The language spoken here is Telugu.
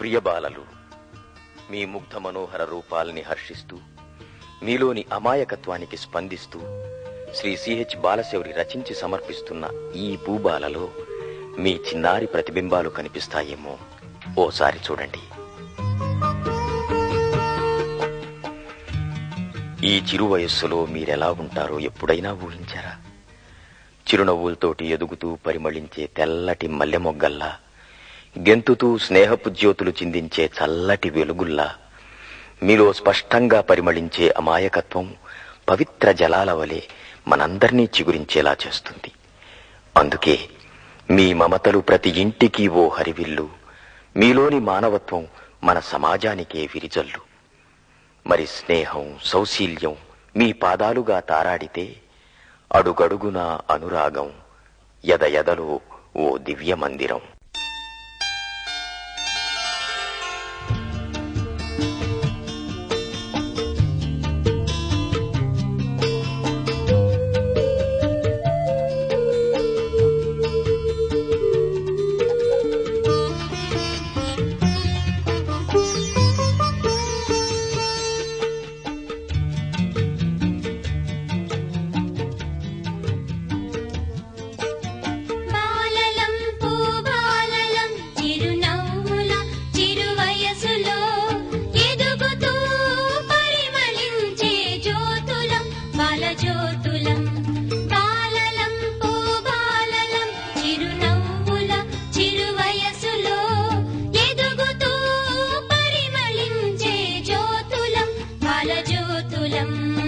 ప్రియబాలలు మీ ముగ్ధ మనోహర రూపాల్ని హర్షిస్తూ మీలోని అమాయకత్వానికి స్పందిస్తూ శ్రీ సిహెచ్ బాలశౌరి రచించి సమర్పిస్తున్న ఈ పూబాలలో మీ చిన్నారి ప్రతిబింబాలు కనిపిస్తాయేమో ఓసారి చూడండి ఈ చిరు వయస్సులో మీరెలా ఉంటారో ఎప్పుడైనా ఊహించారా చిరునవ్వులతోటి ఎదుగుతూ పరిమళించే తెల్లటి మల్లె మొగ్గల్లా గెంతుతూ స్నేహపు జ్యోతులు చిందించే చల్లటి వెలుగుల్లా మీలో స్పష్టంగా పరిమళించే అమాయకత్వం పవిత్ర జలాల వలె మనందర్నీ చిగురించేలా చేస్తుంది అందుకే మీ మమతలు ప్రతి ఇంటికి ఓ హరివిల్లు మీలోని మానవత్వం మన సమాజానికే విరిజల్లు మరి స్నేహం సౌశీల్యం మీ పాదాలుగా తారాడితే అడుగడుగునా అనురాగం ఎద ఎదలో ఓ దివ్య మందిరం బాలలం పూబాలలం చిరునవ్వుల చిరువయసులో ఎదుగుతూ పరిమళించే జ్యోతులం బాలజ్యోతులం బాలలం పూబాలలం చిరునవ్వుల చిరువయసులో ఎదుగుతూ పరిమళించే జ్యోతులం బాలజ్యోతులం